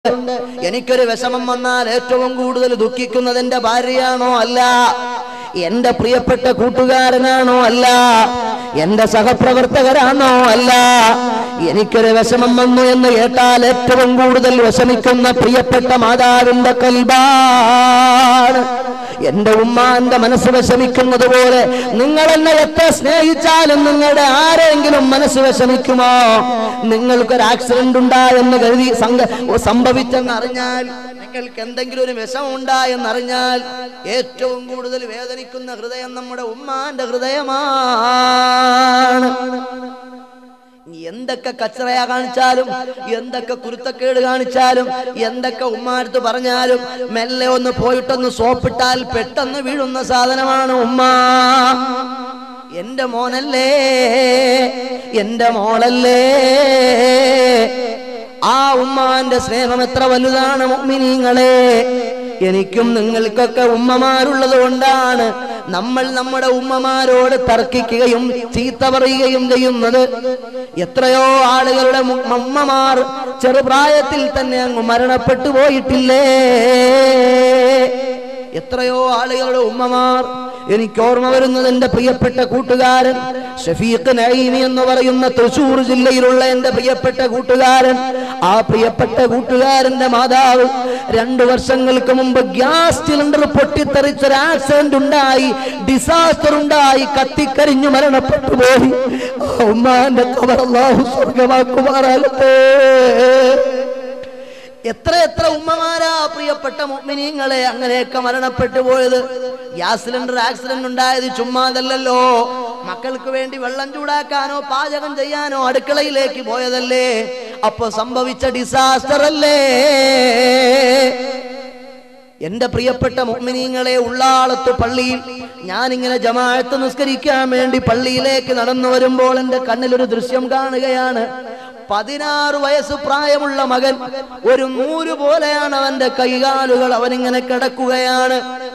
എനിക്കൊരു വിഷമം വന്നാൽ ഏറ്റവും കൂടുതൽ ദുഃഖിക്കുന്നത് എന്റെ ഭാര്യയാണോ അല്ല എന്റെ പ്രിയപ്പെട്ട കൂട്ടുകാരനാണോ അല്ല എന്റെ സഹപ്രവർത്തകരാണോ അല്ല എനിക്കൊരു വിഷമം വന്നു എന്ന് കേട്ടാൽ ഏറ്റവും കൂടുതൽ വിഷമിക്കുന്ന പ്രിയപ്പെട്ട മാതാവിന്റെ കൽബാണ് എന്റെ ഉമ്മാന്റെ മനസ്സ് വിഷമിക്കുന്നത് പോലെ നിങ്ങൾ എന്നെ എത്ര സ്നേഹിച്ചാലും നിങ്ങളുടെ ആരെങ്കിലും മനസ്സ് വിഷമിക്കുമോ നിങ്ങൾക്കൊരു ആക്സിഡന്റ് ഉണ്ടായെന്ന് കരുതി സംഘ സംഭവിച്ചെന്ന് അറിഞ്ഞാൽ നിങ്ങൾക്ക് എന്തെങ്കിലും ഒരു വിഷമം ഉണ്ടായെന്ന് അറിഞ്ഞാൽ ഏറ്റവും കൂടുതൽ വേദനിക്കുന്ന ഹൃദയം നമ്മുടെ ഉമ്മാന്റെ ഹൃദയമാണ് നീ എന്തൊക്കെ കച്ചറയാ കാണിച്ചാലും എന്തൊക്കെ കുരുത്തക്കേട് കാണിച്ചാലും എന്തൊക്കെ ഉമ്മാടുത്ത് പറഞ്ഞാലും മെല്ലെ ഒന്ന് പോയിട്ടൊന്ന് സോപ്പിട്ടാൽ പെട്ടെന്ന് വീഴുന്ന സാധനമാണ് ഉമ്മ എന്റെ മോനല്ലേ എന്റെ മോളല്ലേ ആ ഉമ്മാന്റെ സ്നേഹം എത്ര വലുതാണ് മുഅ്മിനീങ്ങളെ എനിക്കും നിങ്ങൾക്കൊക്കെ ഉമ്മമാരുള്ളത് കൊണ്ടാണ് നമ്മൾ നമ്മുടെ ഉമ്മമാരോട് തർക്കിക്കുകയും ചീത്ത പറയുകയും ചെയ്യുന്നത് എത്രയോ ആളുകളുടെ മു- ഉമ്മമാർ ചെറുപ്രായത്തിൽ തന്നെ അങ്ങ് മരണപ്പെട്ടു പോയിട്ടില്ലേ എത്രയോ ആളുകളുടെ ഉമ്മമാർ എനിക്ക് ഓർമ്മ വരുന്നത് എന്റെ പ്രിയപ്പെട്ട കൂട്ടുകാരൻ ഷഫീഖ് നഈമി എന്ന് പറയുന്ന തൃശൂർ ജില്ലയിലുള്ള എന്റെ പ്രിയപ്പെട്ട കൂട്ടുകാരൻ ആ പ്രിയപ്പെട്ട കൂട്ടുകാരന്റെ മാതാവ് രണ്ടു വർഷങ്ങൾക്ക് മുമ്പ് ഗ്യാസ് സിലിണ്ടർ പൊട്ടിത്തെറിച്ചൊരു ആക്സിഡന്റ് ഉണ്ടായി ഡിസാസ്റ്റർ ഉണ്ടായി കത്തിക്കരിഞ്ഞു മരണപ്പെട്ടു പോയി ആ ഉമ്മാന്റെ കബർ അല്ലാഹു സ്വർഗമാക്കുമാറാകട്ടെ എത്ര എത്ര ഉമ്മമാരാ പ്രിയപ്പെട്ട മുഅ്മിനീങ്ങളെ അങ്ങനെയൊക്കെ മരണപ്പെട്ടു പോയത് ഗ്യാസ് സിലിണ്ടർ ആക്സിഡന്റ് ഉണ്ടായത് ചുമ്മാതല്ലല്ലോ മക്കൾക്ക് വേണ്ടി വെള്ളം ചൂടാക്കാനോ പാചകം ചെയ്യാനോ അടുക്കളയിലേക്ക് പോയതല്ലേ അപ്പൊ സംഭവിച്ച ഡിസാസ്റ്റർ അല്ലേ എന്റെ പ്രിയപ്പെട്ട മുഅ്മിനീങ്ങളെ ഉള്ളാളത്ത് പള്ളിയിൽ ഞാനിങ്ങനെ ജമാഅത്ത് നിസ്കരിക്കാൻ വേണ്ടി പള്ളിയിലേക്ക് നടന്നു വരുമ്പോൾ എന്റെ കണ്ണിലൊരു ദൃശ്യം കാണുകയാണ് പതിനാറ് വയസ്സ് പ്രായമുള്ള മകൻ ഒരു നൂല് പോലെയാണ് അവന്റെ കൈകാലുകൾ അവനിങ്ങനെ കിടക്കുകയാണ്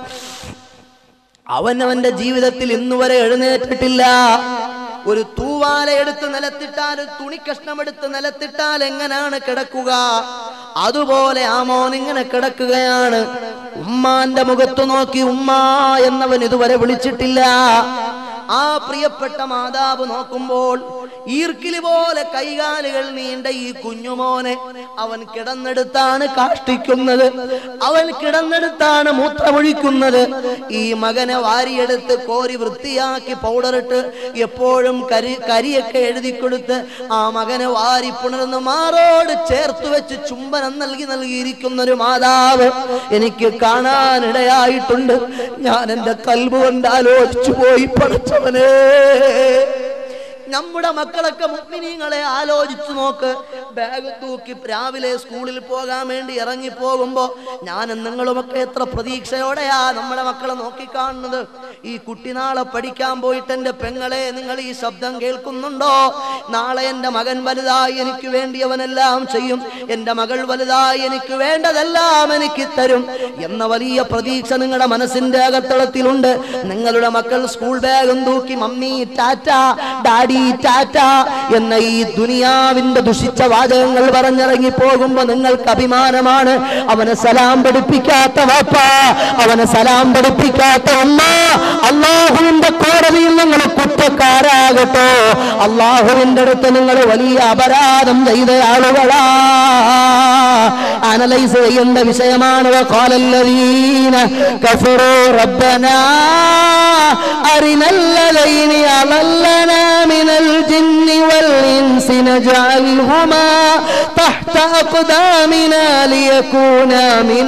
അവൻ അവന്റെ ജീവിതത്തിൽ ഇന്നുവരെ എഴുന്നേറ്റിട്ടില്ല ഒരു തൂവാല എടുത്ത് നിലത്തിട്ടാൽ ഒരു തുണി കഷ്ണം എടുത്ത് നിലത്തിട്ടാൽ എങ്ങനെയാണ് കിടക്കുക അതുപോലെ ആ മോൻ ഇങ്ങനെ കിടക്കുകയാണ് ഉമ്മാന്റെ മുഖത്ത് നോക്കി ഉമ്മ എന്നവൻ ഇതുവരെ വിളിച്ചിട്ടില്ല ആ പ്രിയപ്പെട്ട മാതാവ് നോക്കുമ്പോൾ ഈർക്കിലി പോലെ കൈകാലുകൾ നീണ്ട ഈ കുഞ്ഞുമോനെ അവൻ കിടന്നെടുത്താണ് കാഷ്ടിക്കുന്നത് അവൻ കിടന്നെടുത്താണ് മൂത്രമൊഴിക്കുന്നത് ഈ മകനെ വാരിയെടുത്ത് കോരി വൃത്തിയാക്കി പൗഡറിട്ട് എപ്പോഴും കരി കരിയൊക്കെ എഴുതി കൊടുത്ത് ആ മകനെ വാരി പുണർന്ന് മാറോട് ചേർത്ത് വെച്ച് ചുംബനം നൽകി നൽകിയിരിക്കുന്ന ഒരു മാതാവ് എനിക്ക് കാണാനിടയായിട്ടുണ്ട് ഞാൻ എൻ്റെ കൽബ് കൊണ്ട് ആലോചിച്ചു പോയി പഠിച്ചവനേ നമ്മുടെ മക്കളൊക്കെ മുഗ്മിനീങ്ങളെ ആലോചിച്ചു നോക്ക് ബാഗ് തൂക്കി രാവിലെ സ്കൂളിൽ പോകാൻ വേണ്ടി ഇറങ്ങി പോകുമ്പോ ഞാനും നിങ്ങളുമൊക്കെ എത്ര പ്രതീക്ഷയോടെയാ നമ്മുടെ മക്കളെ നോക്കിക്കാണുന്നത് ഈ കുട്ടി നാളെ പഠിക്കാൻ പോയിട്ട് എൻ്റെ പെങ്ങളെ നിങ്ങൾ ഈ ശബ്ദം കേൾക്കുന്നുണ്ടോ നാളെ എൻ്റെ മകൻ വലുതായി എനിക്ക് വേണ്ടി അവനെല്ലാം ചെയ്യും എൻ്റെ മകൾ വലുതായി എനിക്ക് വേണ്ടതെല്ലാം എനിക്ക് തരും എന്ന വലിയ പ്രതീക്ഷ നിങ്ങളുടെ മനസ്സിന്റെ അകത്തളത്തിലുണ്ട് നിങ്ങളുടെ മക്കൾ സ്കൂൾ ബാഗും തൂക്കി മമ്മി ടാറ്റ ഡാഡി ടാറ്റ എന്ന ഈ ദുനിയാവിന്റെ ദുഷിച്ച വാചകങ്ങൾ പറഞ്ഞിറങ്ങി പോകുമ്പോ നിങ്ങൾക്ക് അഭിമാനമാണ് അവനെ സലാം പഠിപ്പിക്കാത്ത വാപ്പ അവനെ സലാം പഠിപ്പിക്കാത്ത അമ്മ അള്ളാഹുവിന്റെ കോടതിയിൽ നിങ്ങൾ കുറ്റക്കാരാകട്ടോ അള്ളാഹുവിന്റെ അടുത്ത് നിങ്ങൾ വലിയ അപരാധം ചെയ്ത ആളുകളാ അനലൈസ് ചെയ്യേണ്ട വിഷയമാണ് وقال الذين كفروا ربنا أرنا الذين أضلنا من الجن والإنس نجعلهما تحت أقدامنا ليكونا من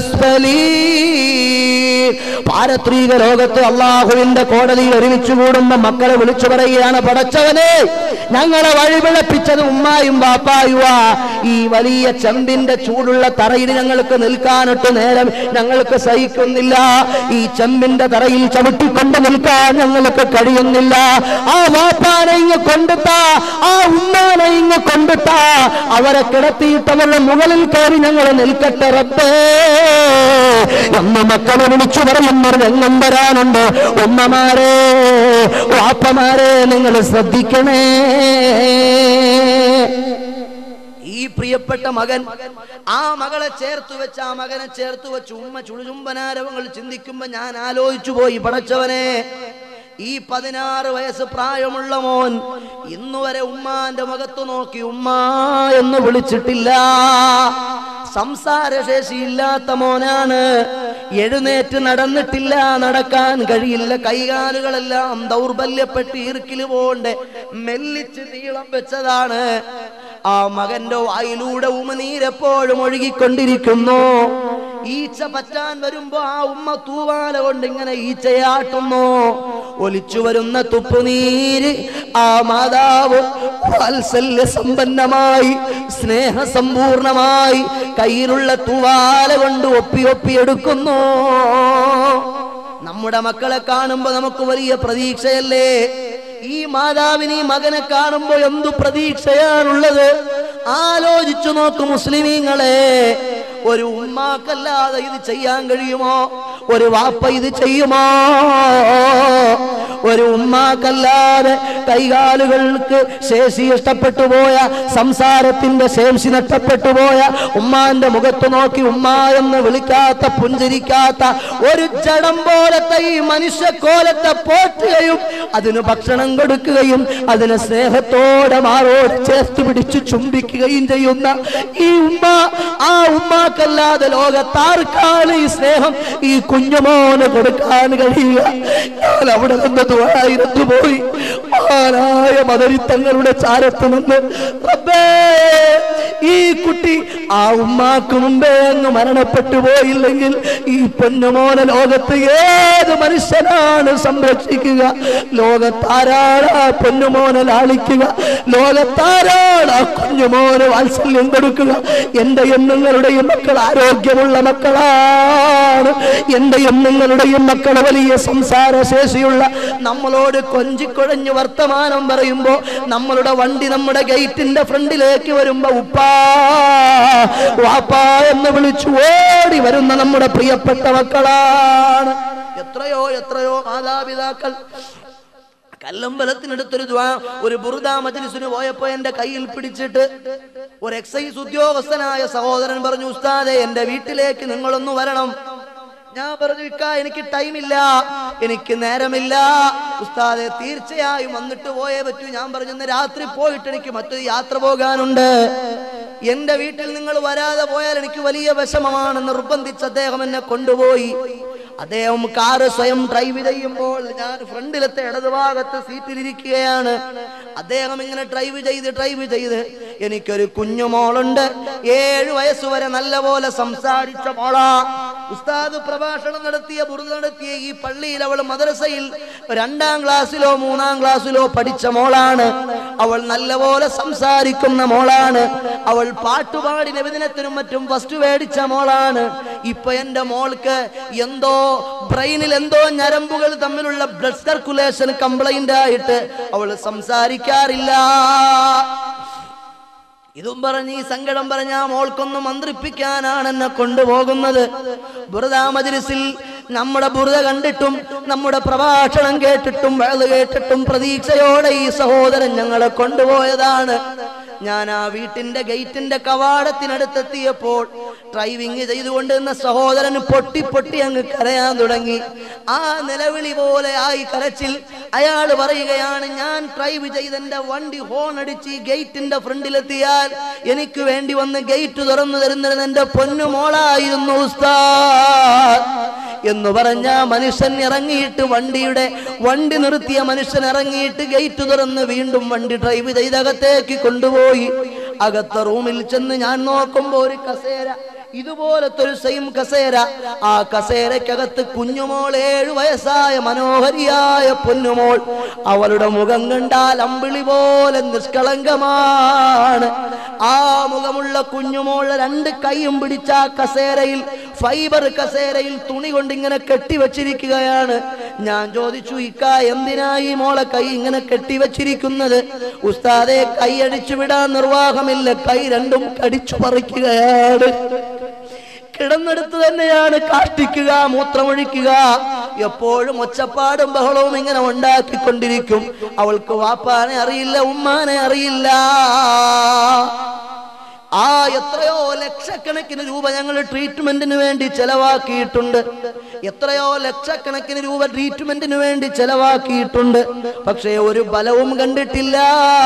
الأسفلين പാരത്രീക ലോകത്ത് അള്ളാഹുവിന്റെ കോടതിയിൽ ഒരുമിച്ച് കൂടുമ്പോ മക്കളെ വിളിച്ചു പറയുകയാണ് പടച്ചവനെ ഞങ്ങളെ വഴിപിഴപ്പിച്ചത് ഉമ്മായും ബാപ്പായുവാ ഈ വലിയ ചെമ്പിന്റെ ചൂടുള്ള തറയിൽ ഞങ്ങൾക്ക് നിൽക്കാനൊട്ട് നേരം ഞങ്ങൾക്ക് സഹിക്കുന്നില്ല ഈ ചെമ്പിന്റെ തറയിൽ ചവിട്ടിക്കൊണ്ട് നിൽക്കാൻ ഞങ്ങൾക്ക് കഴിയുന്നില്ല ആ വാപ്പാനെ ഇങ്ങ് കൊണ്ടുത്താ ആ ഉമ്മാനെ ഇങ്ങ് കൊണ്ടുത്താ അവരെ കിടത്തിയിട്ട് അവരുടെ മുകളിൽ കയറി ഞങ്ങൾ നിൽക്കട്ടെ റബ്ബേ എന്ന് മക്കളെ വിളിച്ചു പറയുന്നൊരു രംഗം വരാനുണ്ട് ഉമ്മമാരെ വാപ്പമാരെ നിങ്ങൾ ശ്രദ്ധിക്കണേ ഈ പ്രിയപ്പെട്ട മകൻ ആ മകളെ ചേർത്ത് വെച്ച് ആ മകനെ ചേർത്ത് വെച്ച് ഉമ്മ ചുളുചുംബനാരവങ്ങൾ ചിന്തിക്കുമ്പോ ഞാൻ ആലോചിച്ചു പോയി പടച്ചവനെ ഈ പതിനാറ് വയസ്സ് പ്രായമുള്ള മോൻ ഇന്നുവരെ ഉമ്മാന്റെ മുഖത്ത് നോക്കി ഉമ്മ എന്ന് വിളിച്ചിട്ടില്ല സംസാരശേഷിയില്ലാത്ത മോനാണ് എഴുന്നേറ്റ് നടന്നിട്ടില്ല നടക്കാൻ കഴിയില്ല കൈകാലുകളെല്ലാം ദൗർബല്യപ്പെട്ട് ഈർക്കില് പോണ്ട് മെല്ലിച്ച് നീളം വെച്ചതാണ് ആ മകന്റെ വായിലൂടെ ഉമനീരെപ്പോഴും ഒഴുകിക്കൊണ്ടിരിക്കുന്നു ഈച്ച പറ്റാൻ വരുമ്പോ ആ ഉമ്മ തൂവാല കൊണ്ട് ഇങ്ങനെ ഈച്ചയാട്ടുന്നു ഒലിച്ചു വരുന്ന തുപ്പുനീര് ആ മാതാവ് വാത്സല്യ സമ്പന്നമായി സ്നേഹസമ്പൂർണമായി കയ്യിലുള്ള തൂവാല കൊണ്ട് ഒപ്പി ഒപ്പി എടുക്കുന്നു നമ്മുടെ മക്കളെ കാണുമ്പോ നമുക്ക് വലിയ പ്രതീക്ഷയല്ലേ ഈ മാതാവിന് ഈ മകനെ കാണുമ്പോ എന്തു പ്രതീക്ഷയാണുള്ളത് ആലോചിച്ചു നോക്ക് മുസ്ലിമീങ്ങളെ ഒരു ഉമ്മാക്കല്ലാതെ ഇത് ചെയ്യാൻ കഴിയുമോ ഒരു വാപ്പ ഇത് ചെയ്യുമോ ഒരു ഉമ്മാക്കല്ലാതെ കൈകാലുകൾക്ക് ശേഷി ഇഷ്ടപ്പെട്ടു പോയ സംസാരത്തിന്റെ ശേഷി നഷ്ടപ്പെട്ടു പോയ ഉമ്മാന്റെ മുഖത്ത് നോക്കി ഉമ്മ എന്ന് വിളിക്കാത്ത പുഞ്ചിരിക്കാത്ത ഒരു ജഡം പോലത്തെ ഈ മനുഷ്യക്കോലത്തെ പോറ്റുകയും അതിന് ഭക്ഷണം കൊടുക്കുകയും അതിനെ സ്നേഹത്തോടെ മാറോട് ചേർത്ത് പിടിച്ച് ചുംബിക്കുകയും ചെയ്യുന്ന ഈ ഉമ്മ ആ ഉമ്മാക്കല്ലാതെ ലോകത്താർക്കാണ് ഈ സ്നേഹം ഈ കുഞ്ഞുമോന് കൊടുക്കാൻ കഴിയുക ഞാൻ അവിടെ നിന്ന് ദ്വായിരുന്നു പോയി മഹാനായ മദരിത്തങ്ങളുടെ ചാരത്ത് നിന്ന് റബ്ബേ ഈ കുട്ടി ആ ഉമ്മാക്ക് മുമ്പേ അങ്ങ് മരണപ്പെട്ടു പോയില്ലെങ്കിൽ ഈ പൊന്നുമോനെ ലോകത്ത് ഏത് മനുഷ്യനാണ് സംരക്ഷിക്കുക ലോകത്താരാണ് ആ പൊന്നുമോനെ ലാളിക്കുക ലോകത്താരാണ് ആ കുഞ്ഞുമോന് വാത്സല്യം കൊടുക്കുക എന്റെയും നിങ്ങളുടെയും മക്കൾ ആരോഗ്യമുള്ള മക്കളാണ് എന്റെയും നിങ്ങളുടെയും മക്കൾ വലിയ സംസാര ശേഷിയുള്ള നമ്മളോട് കൊഞ്ചിക്കുഴഞ്ഞു വർത്തമാനം പറയുമ്പോ നമ്മളുടെ വണ്ടി നമ്മുടെ ഗേറ്റിന്റെ ഫ്രണ്ടിലേക്ക് വരുമ്പോ ഉപ്പാ വാപ്പാ എന്ന് വിളിച്ചു ഓടി വരുന്ന നമ്മുടെ പ്രിയപ്പെട്ട മക്കളാണ് എത്രയോ എത്രയോ മാതാപിതാക്കൾ കല്ലമ്പലത്തിനടുത്തൊരു ദ്വാ ഒരു ബുറുദാ മജ്ലിസിന് പോയപ്പോ എന്റെ കയ്യിൽ പിടിച്ചിട്ട് ഒരു എക്സൈസ് ഉദ്യോഗസ്ഥനായ സഹോദരൻ പറഞ്ഞു ഉസ്താദെ എന്റെ വീട്ടിലേക്ക് നിങ്ങളൊന്ന് വരണം ഞാൻ പറഞ്ഞു ഇക്ക എനിക്ക് ടൈമില്ല എനിക്ക് നേരമില്ല ഉസ്താദെ തീർച്ചയായും വന്നിട്ട് പോയേ പറ്റൂ ഞാൻ പറഞ്ഞു ഇന്ന് രാത്രി പോയിട്ട് എനിക്ക് മറ്റൊരു യാത്ര പോകാനുണ്ട് എന്റെ വീട്ടിൽ നിങ്ങൾ വരാതെ പോയാൽ എനിക്ക് വലിയ വിഷമമാണ് നിർബന്ധിച്ച് അദ്ദേഹം എന്നെ കൊണ്ടുപോയി അദ്ദേഹം കാറ് സ്വയം ഡ്രൈവ് ചെയ്യുമ്പോൾ ഞാൻ ഫ്രണ്ടിലത്തെ ഇടതുഭാഗത്ത് സീറ്റിലിരിക്കുകയാണ് അദ്ദേഹം ഇങ്ങനെ ഡ്രൈവ് ചെയ്ത് ഡ്രൈവ് ചെയ്ത് എനിക്കൊരു കുഞ്ഞു മോളുണ്ട് ഏഴു വയസ്സ് വരെ നല്ലപോലെ സംസാരിച്ച മോളാ ഉസ്താദ് പ്രഭാഷണം നടത്തിയ ബുറുദ നടത്തിയ ഈ പള്ളിയിൽ അവൾ മദ്രസയിൽ രണ്ടാം ക്ലാസ്സിലോ മൂന്നാം ക്ലാസ്സിലോ പഠിച്ച മോളാണ് അവൾ നല്ലപോലെ സംസാരിക്കുന്ന മോളാണ് അവൾ പാട്ടുപാടി നബിദിനത്തിനും മറ്റും ഫസ്റ്റ് മേടിച്ച മോളാണ് ഇപ്പൊ എന്റെ മോൾക്ക് എന്തോ ബ്രെയിനിൽ എന്തോ ഞരമ്പുകൾ തമ്മിലുള്ള ബ്ലഡ് സർക്കുലേഷൻ കംപ്ലൈന്റ് ആയിട്ട് അവൾ സംസാരിക്കാറില്ല ഇതും പറഞ്ഞ് ഈ സങ്കടം പറഞ്ഞ ആ മോൾക്കൊന്ന് മന്ത്രിപ്പിക്കാനാണ് എന്നെ കൊണ്ടുപോകുന്നത് ബുറുദാ മജ്ലിസിൽ നമ്മുടെ ബുറുദ കണ്ടിട്ടും നമ്മുടെ പ്രഭാഷണം കേട്ടിട്ടും വേള് കേട്ടിട്ടും പ്രതീക്ഷയോടെ ഈ സഹോദരൻ ഞങ്ങളെ കൊണ്ടുപോയതാണ് ഞാൻ ആ വീട്ടിന്റെ ഗേറ്റിന്റെ കവാടത്തിനടുത്തെത്തിയപ്പോൾ ഡ്രൈവിംഗ് ചെയ്തുകൊണ്ടിരുന്ന സഹോദരന് പൊട്ടി പൊട്ടി അങ്ങ് കരയാൻ തുടങ്ങി ആ നിലവിളി പോലെ ആയി കരച്ചിൽ അയാൾ പറയുകയാണ് ഞാൻ ഡ്രൈവ് ചെയ്ത് എന്റെ വണ്ടി ഹോൺ അടിച്ച് ഈ ഗേറ്റിന്റെ ഫ്രണ്ടിലെത്തിയാൽ എനിക്ക് വേണ്ടി വന്ന് ഗേറ്റ് തുറന്നു തരുന്നത് എന്റെ പൊന്നു മോളായിരുന്നു ഉസ്താദ് എന്ന് പറഞ്ഞ മനുഷ്യൻ ഇറങ്ങിയിട്ട് വണ്ടിയുടെ വണ്ടി നിർത്തിയ മനുഷ്യൻ ഇറങ്ങിയിട്ട് ഗേറ്റ് തുറന്ന് വീണ്ടും വണ്ടി ഡ്രൈവ് ചെയ്ത് അകത്തേക്ക് കൊണ്ടുപോയി അകത്ത റൂമിൽ ചെന്ന് ഞാൻ നോക്കുമ്പോ ഒരു കസേര ഇതുപോലത്തെ ഒരു സെയിം കസേര ആ കസേരക്കകത്ത് കുഞ്ഞുമോൾ ഏഴു വയസ്സായ മനോഹരിയായ പൊന്നുമോൾ അവളുടെ മുഖം കണ്ടാൽ അമ്പിളി പോലെ നിഷ്കളങ്കമാണ് ആ മുഖമുള്ള കുഞ്ഞുമോൾ രണ്ട് കൈയും പിടിച്ച ആ കസേരയിൽ ഫൈബർ കസേരയിൽ തുണി കൊണ്ട് ഇങ്ങനെ കെട്ടിവെച്ചിരിക്കുകയാണ് ഞാൻ ചോദിച്ചു ഇക്ക എന്തിനാ ഈ മോളെ കൈ ഇങ്ങനെ കെട്ടിവെച്ചിരിക്കുന്നത് ഉസ്താദെ കൈ അടിച്ചു വിടാൻ നിർവാഹമില്ല കൈ രണ്ടും കടിച്ചു പറിക്കുകയാണ് കിടന്നെടുത്ത് തന്നെയാണ് കാഷ്ടിക്കുക മൂത്രമൊഴിക്കുക എപ്പോഴും ഒച്ചപ്പാടും ബഹളവും ഇങ്ങനെ ഉണ്ടാക്കിക്കൊണ്ടിരിക്കും അവൾക്ക് വാപ്പാനെ അറിയില്ല ഉമ്മാനെ അറിയില്ല ആ എത്രയോ ലക്ഷക്കണക്കിന് രൂപ ഞങ്ങൾ ട്രീറ്റ്മെന്റിന് വേണ്ടി ചെലവാക്കിയിട്ടുണ്ട് എത്രയോ ലക്ഷക്കണക്കിന് രൂപ ട്രീറ്റ്മെന്റിന് വേണ്ടി ചെലവാക്കിയിട്ടുണ്ട് പക്ഷേ ഒരു ബലവും കണ്ടിട്ടില്ല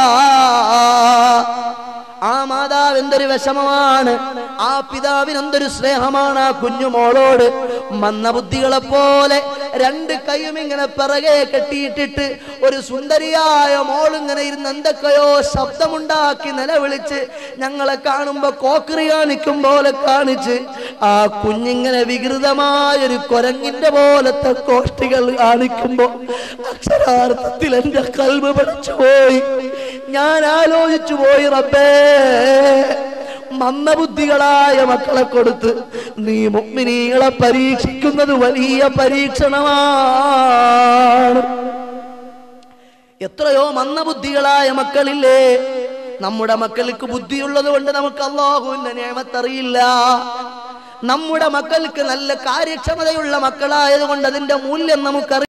ആ മാതാവ് എന്തൊരു വിഷമമാണ് ആ പിതാവിന് എന്തൊരു സ്നേഹമാണ് ആ കുഞ്ഞുമോളോട് മന്ദബുദ്ധികളെ പോലെ രണ്ട് കൈയും ഇങ്ങനെ പിറകെ കെട്ടിയിട്ടിട്ട് ഒരു സുന്ദരിയായ മോൾ ഇങ്ങനെ ഇരുന്ന് എന്തൊക്കെയോ ശബ്ദമുണ്ടാക്കി നിലവിളിച്ച് ഞങ്ങളെ കാണുമ്പോ കോക്കറി കാണിക്കും പോലെ കാണിച്ച് ആ കുഞ്ഞിങ്ങനെ വികൃതമായൊരു കൊരങ്ങിന്റെ പോലത്തെ കോഷ്ടികൾ കാണിക്കുമ്പോ അക്ഷരാർത്ഥത്തിൽ എന്റെ കൽവ് പഠിച്ചു പോയി ഞാൻ ആലോചിച്ചു പോയി റബ്ബേ മന്ദബുദ്ധികളായ മക്കളെ കൊടുത്ത് നീ മുഗ്മിനീകളെ പരീക്ഷിക്കുന്നത് വലിയ പരീക്ഷണമാണ് എത്രയോ മന്ദബുദ്ധികളായ മക്കളില്ലേ നമ്മുടെ മക്കൾക്ക് ബുദ്ധിയുള്ളത് കൊണ്ട് നമുക്ക് അള്ളാഹുവിന്റെ നിയമത്തറിയില്ല നമ്മുടെ മക്കൾക്ക് നല്ല കാര്യക്ഷമതയുള്ള മക്കളായത് കൊണ്ട് അതിന്റെ മൂല്യം നമുക്കറിയാം